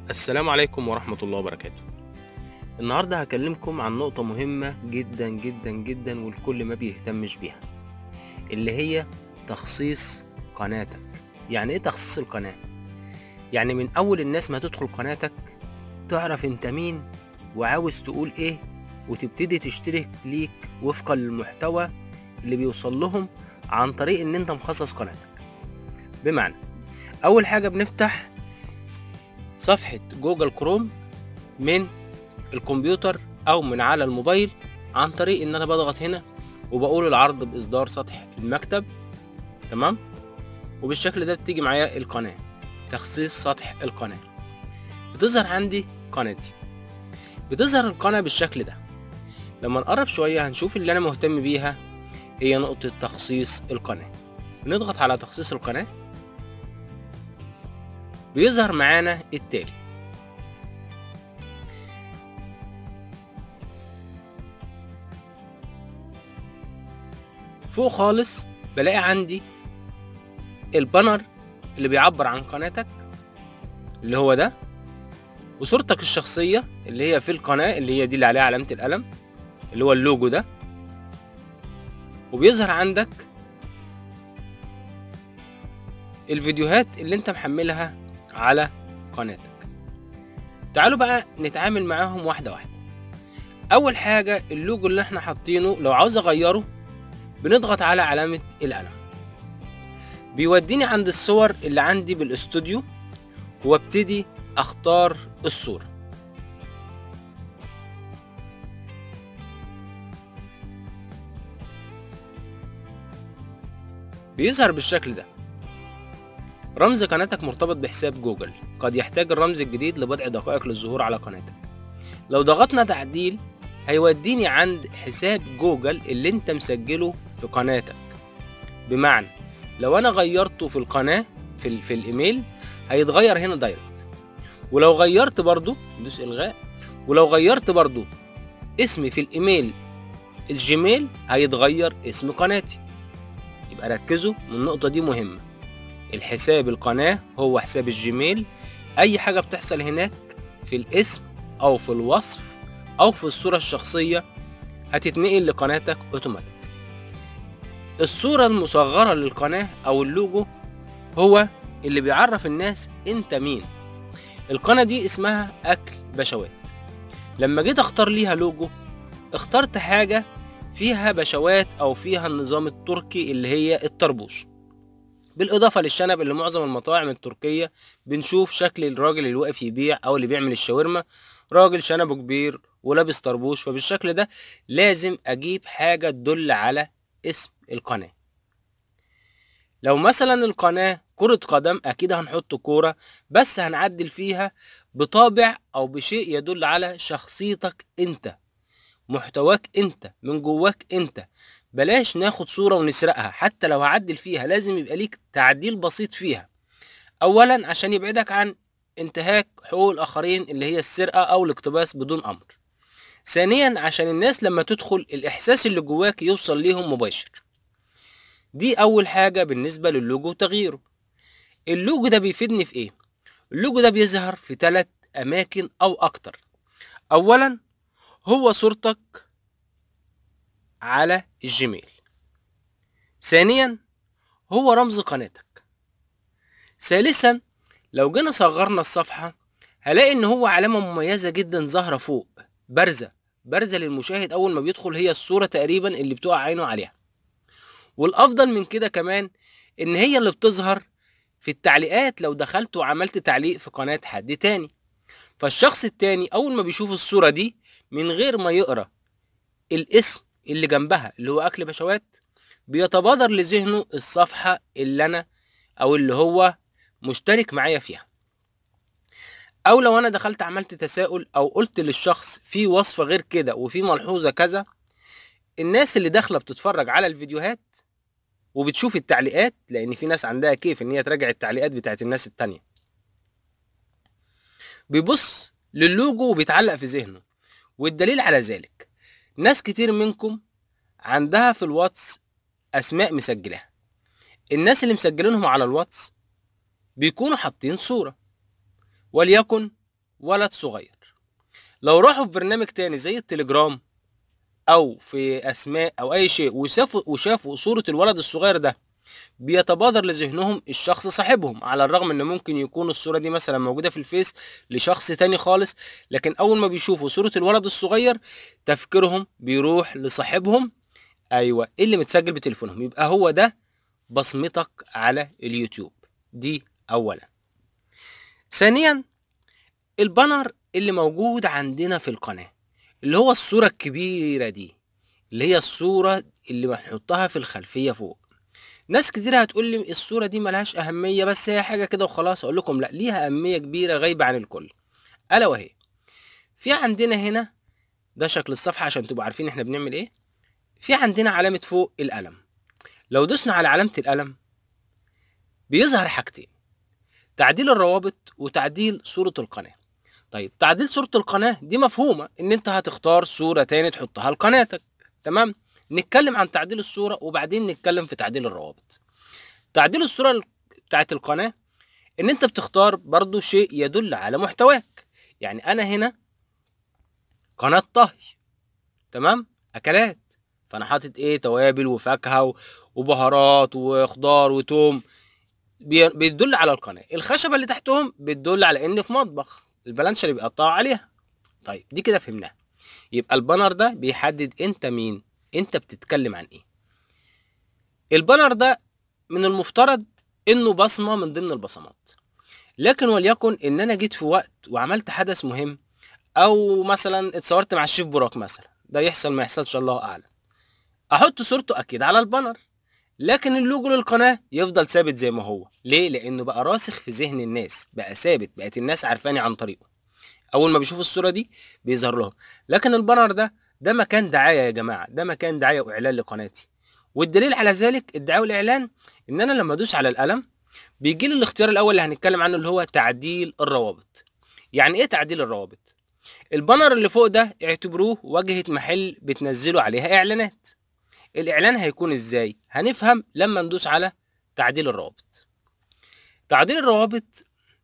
السلام عليكم ورحمة الله وبركاته النهاردة هكلمكم عن نقطة مهمة جدا جدا جدا والكل ما بيهتمش بيها اللي هي تخصيص قناتك يعني ايه تخصيص القناة؟ يعني من اول الناس ما تدخل قناتك تعرف انت مين وعاوز تقول ايه وتبتدي تشترك ليك وفقا للمحتوى اللي بيوصل لهم عن طريق ان انت مخصص قناتك بمعنى اول حاجة بنفتح صفحة جوجل كروم من الكمبيوتر او من على الموبايل عن طريق ان انا بضغط هنا وبقول العرض باصدار سطح المكتب تمام وبالشكل ده بتيجي معايا القناة تخصيص سطح القناة بتظهر عندي قناتي بتظهر القناة بالشكل ده لما نقرب شوية هنشوف اللي انا مهتم بيها هي نقطة تخصيص القناة بنضغط على تخصيص القناة بيظهر معانا التالي فوق خالص بلاقي عندي البانر اللي بيعبر عن قناتك اللي هو ده وصورتك الشخصية اللي هي في القناة اللي هي دي اللي عليها علامة القلم اللي هو اللوجو ده وبيظهر عندك الفيديوهات اللي انت محملها على قناتك تعالوا بقى نتعامل معاهم واحدة واحدة اول حاجة اللوجو اللي احنا حاطينه لو عاوز اغيره بنضغط على علامة القلم بيوديني عند الصور اللي عندي بالاستوديو وابتدي اختار الصورة بيظهر بالشكل ده رمز قناتك مرتبط بحساب جوجل قد يحتاج الرمز الجديد لبضع دقائق للظهور على قناتك لو ضغطنا تعديل هيوديني عند حساب جوجل اللي انت مسجله في قناتك بمعنى لو انا غيرته في القناة في, ال- في الايميل هيتغير هنا دايركت ولو غيرت برضو ندوس الغاء ولو غيرت برضو اسمي في الايميل الجيميل هيتغير اسم قناتي يبقى ركزوا من النقطة دي مهمة الحساب القناة هو حساب الجيميل اي حاجة بتحصل هناك في الاسم او في الوصف او في الصورة الشخصية هتتنقل لقناتك اوتوماتيك الصورة المصغرة للقناة او اللوجو هو اللي بيعرف الناس انت مين القناة دي اسمها اكل بشوات لما جيت اختار ليها لوجو اخترت حاجة فيها بشوات او فيها النظام التركي اللي هي الطربوش بالاضافة للشنب اللي معظم المطاعم التركية بنشوف شكل الراجل اللي واقف يبيع او اللي بيعمل الشاورما راجل شنبه كبير ولابس طربوش فبالشكل ده لازم اجيب حاجة تدل على اسم القناة لو مثلا القناة كرة قدم اكيد هنحط كورة بس هنعدل فيها بطابع او بشيء يدل على شخصيتك انت محتواك انت من جواك انت بلاش ناخد صورة ونسرقها حتى لو هعدل فيها لازم يبقى ليك تعديل بسيط فيها اولا عشان يبعدك عن انتهاك حقوق الاخرين اللي هي السرقة او الاقتباس بدون امر ثانيا عشان الناس لما تدخل الاحساس اللي جواك يوصل ليهم مباشر دي اول حاجة بالنسبة للوجو وتغييره اللوجو ده بيفيدني في ايه اللوجو ده بيظهر في ثلاث اماكن او اكتر اولا هو صورتك على الجيميل ثانيا هو رمز قناتك ثالثا لو جينا صغرنا الصفحة هلاقي ان هو علامة مميزة جدا ظاهرة فوق بارزة بارزة للمشاهد اول ما بيدخل هي الصورة تقريبا اللي بتقع عينه عليها والافضل من كده كمان ان هي اللي بتظهر في التعليقات لو دخلت وعملت تعليق في قناة حد تاني فالشخص التاني اول ما بيشوف الصورة دي من غير ما يقرا الاسم اللي جنبها اللي هو اكل بشوات بيتبادر لذهنه الصفحة اللي انا او اللي هو مشترك معايا فيها او لو انا دخلت عملت تساؤل او قلت للشخص في وصفة غير كده وفي ملحوظة كذا الناس اللي داخلة بتتفرج على الفيديوهات وبتشوف التعليقات لان في ناس عندها كيف ان هي تراجع التعليقات بتاعت الناس التانية بيبص للوجو وبيتعلق في ذهنه والدليل على ذلك ناس كتير منكم عندها في الواتس اسماء مسجلاها الناس اللي مسجلينهم على الواتس بيكونوا حاطين صورة وليكن ولد صغير لو راحوا في برنامج تاني زي التليجرام او في اسماء او اي شيء وشافوا وشافوا صوره الولد الصغير ده بيتبادر لذهنهم الشخص صاحبهم على الرغم ان ممكن يكون الصوره دي مثلا موجوده في الفيس لشخص تاني خالص لكن اول ما بيشوفوا صوره الولد الصغير تفكيرهم بيروح لصاحبهم ايوه اللي متسجل بتليفونهم يبقى هو ده بصمتك على اليوتيوب دي اولا ثانيا البانر اللي موجود عندنا في القناه اللي هو الصوره الكبيره دي اللي هي الصوره اللي بنحطها في الخلفيه فوق ناس كتير هتقول لي الصوره دي ملهاش اهميه بس هي حاجه كده وخلاص اقول لكم لا ليها اهميه كبيره غايبه عن الكل الا وهي في عندنا هنا ده شكل الصفحه عشان تبقوا عارفين احنا بنعمل ايه في عندنا علامه فوق القلم لو دوسنا على علامه القلم بيظهر حاجتين تعديل الروابط وتعديل صوره القناه طيب تعديل صوره القناه دي مفهومه ان انت هتختار صوره تاني تحطها لقناتك تمام نتكلم عن تعديل الصوره وبعدين نتكلم في تعديل الروابط تعديل الصوره بتاعت القناه ان انت بتختار برضو شيء يدل على محتواك يعني انا هنا قناه طهي تمام اكلات فانا حاطط ايه توابل وفاكهه و- وبهارات وخضار وتوم بي- بيدل على القناه الخشبه اللي تحتهم بتدل على ان في مطبخ البلانشه اللي بيقطعوا عليها طيب دي كده فهمناها يبقى البانر ده بيحدد انت مين انت بتتكلم عن ايه البانر ده من المفترض انه بصمه من ضمن البصمات لكن وليكن ان انا جيت في وقت وعملت حدث مهم او مثلا اتصورت مع الشيف براك مثلا ده يحصل ما يحصلش الله اعلم احط صورته اكيد على البانر لكن اللوجو للقناه يفضل ثابت زي ما هو ليه لانه بقى راسخ في ذهن الناس بقى ثابت بقت الناس عارفاني عن طريقه اول ما بيشوفوا الصوره دي بيظهر لهم لكن البانر ده ده مكان دعايه يا جماعه ده مكان دعايه واعلان لقناتي والدليل على ذلك الدعايه والاعلان ان انا لما ادوس على القلم بيجي لي الاختيار الاول اللي هنتكلم عنه اللي هو تعديل الروابط يعني ايه تعديل الروابط البانر اللي فوق ده اعتبروه واجهه محل بتنزلوا عليها اعلانات الاعلان هيكون ازاي هنفهم لما ندوس على تعديل الروابط تعديل الروابط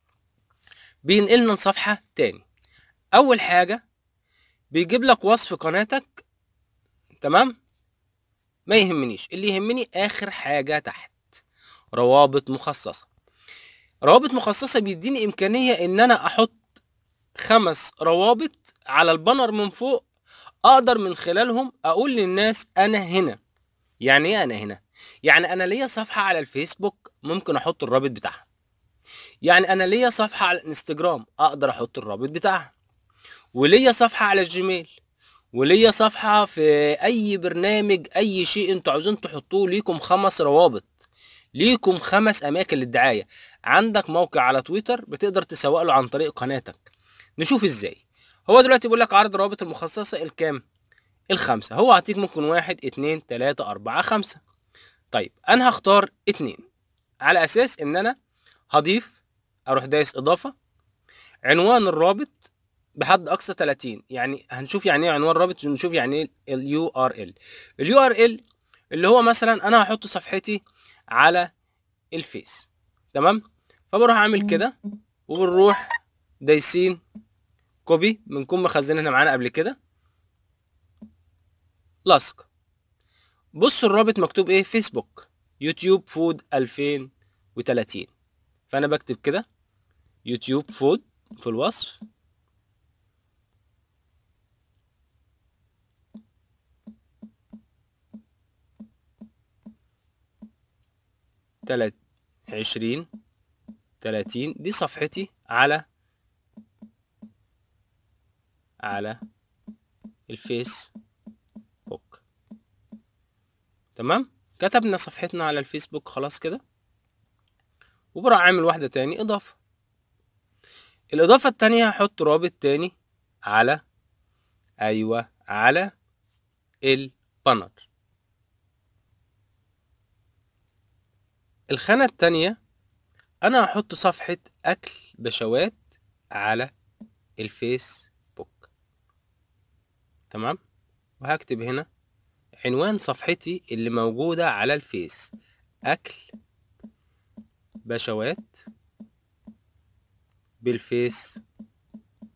بينقلنا لصفحه تاني اول حاجه بيجيب لك وصف قناتك تمام ما يهمنيش اللي يهمني اخر حاجه تحت روابط مخصصه روابط مخصصه بيديني امكانيه ان انا احط خمس روابط على البانر من فوق اقدر من خلالهم اقول للناس انا هنا يعني ايه انا هنا يعني انا ليا صفحه على الفيسبوك ممكن احط الرابط بتاعها يعني انا ليا صفحه على الانستجرام اقدر احط الرابط بتاعها وليا صفحه على الجيميل وليا صفحه في اي برنامج اي شيء انتوا عاوزين تحطوه ليكم خمس روابط ليكم خمس اماكن للدعايه عندك موقع على تويتر بتقدر تسوق له عن طريق قناتك نشوف ازاي هو دلوقتي بيقول لك عرض الروابط المخصصه الكام الخمسه هو هعطيك ممكن واحد اتنين تلاته اربعه خمسه طيب انا هختار اتنين على اساس ان انا هضيف اروح دايس اضافه عنوان الرابط بحد اقصى 30 يعني هنشوف يعني ايه عنوان رابط ونشوف يعني ايه اليو ار ال اليو ار ال اللي هو مثلا انا هحط صفحتي على الفيس تمام فبروح اعمل كده وبنروح دايسين كوبي بنكون مخزنينها معانا قبل كده لصق بص الرابط مكتوب ايه فيسبوك يوتيوب فود 2030 فانا بكتب كده يوتيوب فود في الوصف تلات عشرين تلاتين دي صفحتي على على الفيس بوك تمام كتبنا صفحتنا على الفيسبوك خلاص كده وبروح اعمل واحدة تاني اضافة الاضافة التانية هحط رابط تاني على ايوه على البانر الخانة التانية انا هحط صفحة اكل بشوات على الفيسبوك تمام وهكتب هنا عنوان صفحتي اللي موجودة على الفيس أكل بشوات بالفيس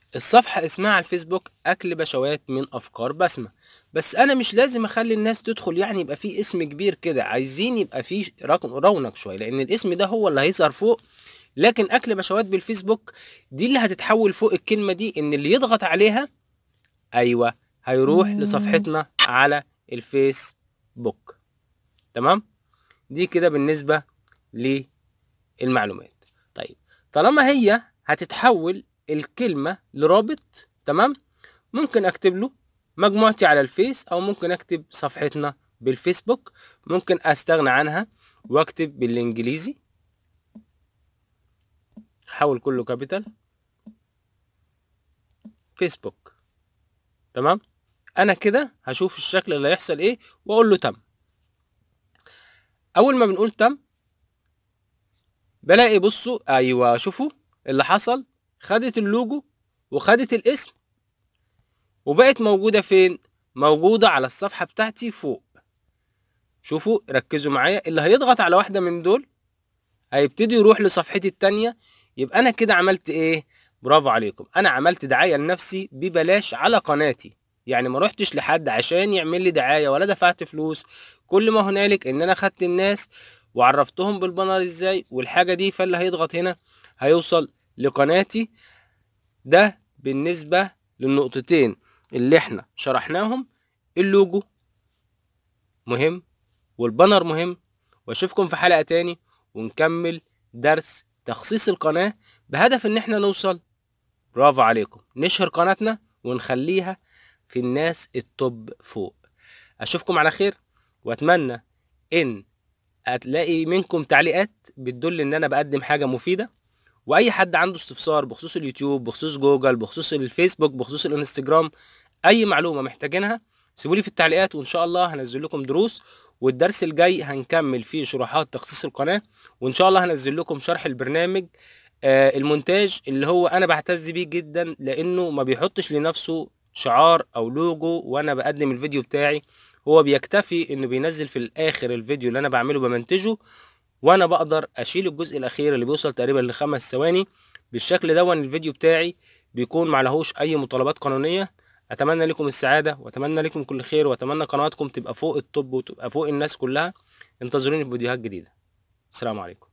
الصفحة اسمها على الفيسبوك أكل بشوات من أفكار بسمة بس أنا مش لازم أخلي الناس تدخل يعني يبقى فيه اسم كبير كده عايزين يبقى فيه رقم- رونق شوية لأن الاسم ده هو اللي هيظهر فوق لكن أكل بشوات بالفيسبوك دي اللي هتتحول فوق الكلمة دي إن اللي يضغط عليها أيوة هيروح لصفحتنا على الفيسبوك تمام دي كده بالنسبة للمعلومات طيب طالما هي هتتحول الكلمة لرابط تمام ممكن اكتب له مجموعتي على الفيس او ممكن اكتب صفحتنا بالفيسبوك ممكن استغنى عنها واكتب بالانجليزي حول كله كابيتال فيسبوك تمام انا كده هشوف الشكل اللي هيحصل ايه واقول له تم اول ما بنقول تم بلاقي بصوا ايوه شوفوا اللي حصل خدت اللوجو وخدت الاسم وبقت موجودة فين موجودة على الصفحة بتاعتي فوق شوفوا ركزوا معايا اللي هيضغط على واحدة من دول هيبتدي يروح لصفحتي التانية يبقى انا كده عملت ايه برافو عليكم انا عملت دعاية لنفسي ببلاش على قناتي يعني ما رحتش لحد عشان يعمل لي دعاية ولا دفعت فلوس كل ما هنالك ان انا خدت الناس وعرفتهم بالبانر ازاي والحاجة دي فاللي هيضغط هنا هيوصل لقناتي ده بالنسبة للنقطتين اللي احنا شرحناهم اللوجو مهم والبانر مهم واشوفكم في حلقة تاني ونكمل درس تخصيص القناة بهدف ان احنا نوصل برافو عليكم نشهر قناتنا ونخليها في الناس التوب فوق اشوفكم على خير واتمنى ان هتلاقي منكم تعليقات بتدل ان انا بقدم حاجة مفيدة واي حد عنده استفسار بخصوص اليوتيوب بخصوص جوجل بخصوص الفيسبوك بخصوص الانستجرام اي معلومة محتاجينها سيبولي في التعليقات وان شاء الله هنزل لكم دروس والدرس الجاي هنكمل فيه شروحات تخصيص القناة وان شاء الله هنزل لكم شرح البرنامج آه المونتاج اللي هو انا بعتز بيه جدا لانه ما بيحطش لنفسه شعار او لوجو وانا بقدم الفيديو بتاعي هو بيكتفي انه بينزل في الاخر الفيديو اللي انا بعمله بمنتجه وانا بقدر اشيل الجزء الاخير اللي بيوصل تقريبا لخمس ثواني بالشكل ده الفيديو بتاعي بيكون معلهوش اي مطالبات قانونية اتمنى لكم السعادة واتمنى لكم كل خير واتمنى قناتكم تبقى فوق التوب وتبقى فوق الناس كلها انتظروني في فيديوهات جديدة السلام عليكم